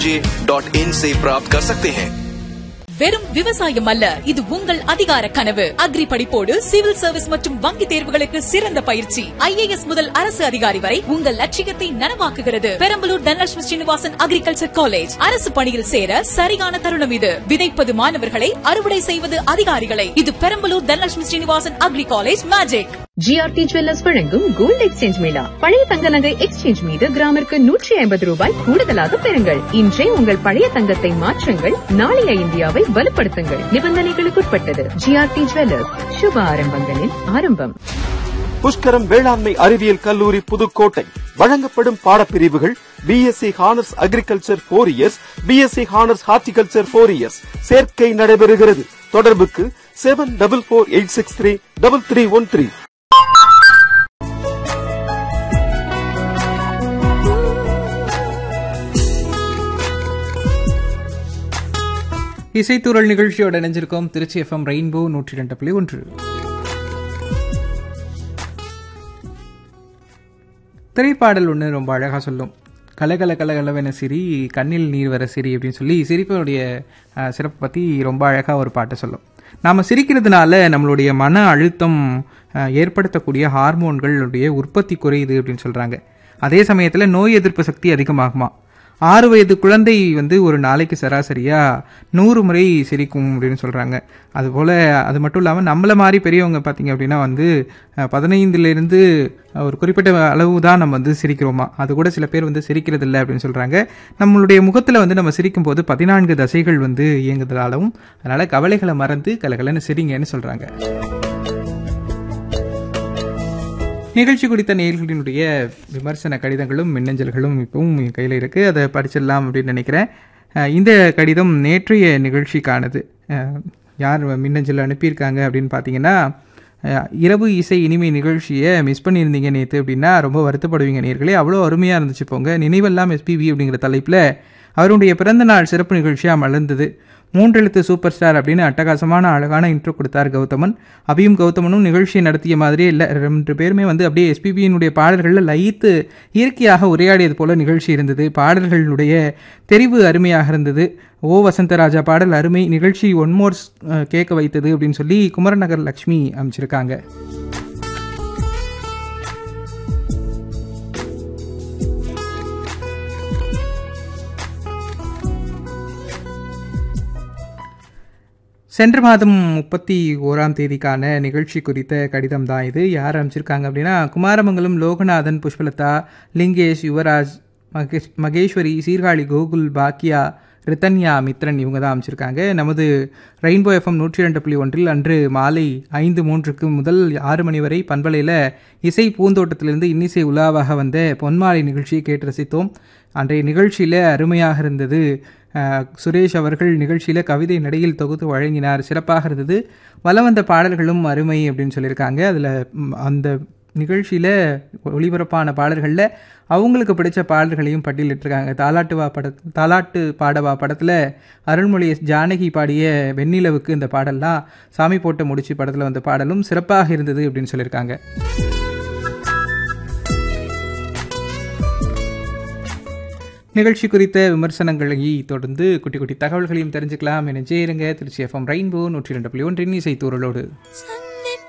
dot in से प्राप्त कर सकते हैं வெறும் விவசாயம் அல்ல இது உங்கள் அதிகார கனவு அக்ரி படிப்போடு சிவில் சர்வீஸ் மற்றும் வங்கி தேர்வுகளுக்கு சிறந்த பயிற்சி ஐஏஎஸ் முதல் அரசு அதிகாரி வரை உங்கள் லட்சியத்தை நனவாக்குகிறது பெரம்பலூர் தனலட்சுமி ஸ்ரீனிவாசன் அக்ரிகல்ச்சர் காலேஜ் அரசு பணியில் சேர சரியான தருணம் இது விதைப்பது மாணவர்களை அறுவடை செய்வது அதிகாரிகளை இது Perambalur Dhanalakshmi Srinivasan agri college magic GRT jewellers வழங்கும் கோல்டு எக்ஸ்சேஞ்ச் மேளா பழைய தங்க நகை எக்ஸ்சேஞ்ச் மீது கிராமிற்கு நூற்றி ஐம்பது ரூபாய் கூடுதலாக பெறுங்கள் இன்றே உங்கள் பழைய தங்கத்தை மாற்றுங்கள் நாளைய இந்தியாவை வலுப்படுத்துங்கள் நிபந்தனைகளுக்குட்பட்டது ஜிஆர்டி ஜுவல்லர்ஸ் சுப ஆரம்பங்களின் ஆரம்பம் புஷ்கரம் வேளாண்மை அறிவியல் கல்லூரி புதுக்கோட்டை வழங்கப்படும் பாடப்பிரிவுகள் BSc honours agriculture four years BSc honours horticulture four years சேர்க்கை நடைபெறுகிறது தொடர்புக்கு seven double four eight six three double three one three இசைத்தூரல் நிகழ்ச்சியோட இணைஞ்சிருக்கோம் திருச்சி எஃப்எம் ரெயின்போ நூற்றி ரெண்டு புள்ளி ஒன்று திரைப்பாடல் ஒன்று ரொம்ப அழகாக சொல்லும் கலகல கலகலவென சிரி கண்ணில் நீர் வர சிரி அப்படின்னு சொல்லி சிரிப்பினுடைய அஹ், சிறப்பை பற்றி ரொம்ப அழகாக ஒரு பாட்டை சொல்லும் நாம் சிரிக்கிறதுனால நம்மளுடைய மன அழுத்தம் அஹ், ஏற்படுத்தக்கூடிய ஹார்மோன்களுடைய உற்பத்தி குறையுது அப்படின்னு சொல்கிறாங்க அதே சமயத்தில் நோய் எதிர்ப்பு சக்தி அதிகமாகுமா ஆறு வயது குழந்தை வந்து ஒரு நாளைக்கு சராசரியாக நூறு முறை சிரிக்கும் அப்படின்னு சொல்கிறாங்க அதுபோல் அது மட்டும் இல்லாமல் நம்மளை மாதிரி பெரியவங்க பார்த்தீங்க அப்படின்னா வந்து அஹ், பதினைந்துலேருந்து ஒரு குறிப்பிட்ட அளவு தான் நம்ம வந்து சிரிக்கிறோமா அது கூட சில பேர் வந்து சிரிக்கிறது இல்லை அப்படின்னு சொல்கிறாங்க நம்மளுடைய முகத்தில் வந்து நம்ம சிரிக்கும் போது பதினான்கு தசைகள் வந்து இயங்குதலாலும் அதனால் கவலைகளை மறந்து கலகலன்னு சிரிங்கன்னு சொல்கிறாங்க நிகழ்ச்சி குறித்த நேயர்களினுடைய விமர்சன கடிதங்களும் மின்னஞ்சல்களும் இப்பவும் என் கையில் இருக்குது அதை படிச்சிடலாம் அப்படின்னு நினைக்கிறேன் அஹ் இந்த கடிதம் நேற்றைய நிகழ்ச்சிக்கானது அஹ் யார் மின்னஞ்சல் அனுப்பியிருக்காங்க அப்படின்னு பார்த்தீங்கன்னா அஹ் இரவு இசை இனிமை நிகழ்ச்சியை மிஸ் பண்ணியிருந்தீங்க நேற்று அப்படின்னா ரொம்ப வருத்தப்படுவீங்க நேர்களே அவ்வளோ அருமையாக இருந்துச்சு போங்க நினைவெல்லாம் எஸ்பிவி அப்படிங்கிற தலைப்பில் அவருடைய பிறந்தநாள் சிறப்பு நிகழ்ச்சியாக மலர்ந்தது மூன்றெழுத்து சூப்பர் ஸ்டார் அப்படின்னு அட்டகாசமான அழகான இன்ட்ரோ கொடுத்தார் கௌதமன் அபியும் கௌதமனும் நிகழ்ச்சியை நடத்திய மாதிரியே இல்லை ரெண்டு பேருமே வந்து அப்படியே எஸ்பிபியினுடைய பாடல்களில் லயித்து இயற்கையாக உரையாடியது போல நிகழ்ச்சி இருந்தது பாடல்களுடைய தெரிவு அருமையாக இருந்தது ஓ வசந்தராஜா பாடல் அருமை நிகழ்ச்சி ஒன்மோர் கேட்க வைத்தது அப்படின்னு சொல்லி குமரநகர் லக்ஷ்மி அமைச்சிருக்காங்க சென்ற மாதம் முப்பத்தி ஓராம் தேதிக்கான நிகழ்ச்சி குறித்த கடிதம் தான் இது யார் அமைச்சிருக்காங்க அப்படின்னா குமாரமங்கலம் லோகநாதன் புஷ்பலதா லிங்கேஷ் யுவராஜ் மகேஷ் மகேஸ்வரி சீர்காழி கோகுல் பாக்கியா ரித்தன்யா மித்ரன் இவங்க தான் அமைச்சிருக்காங்க நமது ரெயின்போ எஃப்எம் நூற்றி ரெண்டு புள்ளி ஒன்றில் அன்று மாலை ஐந்து மூன்றுக்கு முதல் ஆறு மணி வரை பண்பலையில் இசை பூந்தோட்டத்திலிருந்து இன்னிசை உலாவாக வந்த பொன்மாலை நிகழ்ச்சியை கேட்டு ரசித்தோம் அன்றைய நிகழ்ச்சியில் அருமையாக இருந்தது அஹ், சுரேஷ் அவர்கள் நிகழ்ச்சியில் கவிதை நடையில் தொகுத்து வழங்கினார் சிறப்பாக இருந்தது வலம் வந்த பாடல்களும் அருமை அப்படின்னு சொல்லியிருக்காங்க அதில் அந்த நிகழ்ச்சியில் ஒளிபரப்பான பாடல்களில் அவங்களுக்கு பிடிச்ச பாடல்களையும் பட்டியலிட்டிருக்காங்க தாலாட்டுவா பட தாலாட்டு பாடவா படத்தில் அருள்மொழி எஸ் ஜானகி பாடிய வெண்ணிலவுக்கு இந்த பாடல்லாம் சாமி போட்ட முடிச்சு படத்தில் வந்த பாடலும் சிறப்பாக இருந்தது அப்படின்னு சொல்லியிருக்காங்க நிகழ்ச்சி குறித்த விமர்சனங்களை தொடர்ந்து குட்டி குட்டி தகவல்களையும் தெரிஞ்சுக்கலாம் என ஜெயிருங்க திருச்சி எஃப்எம் ரெயின்போ நூற்றி ரெண்டு புள்ளி ஒன்றின் இசை தூரலோடு சன்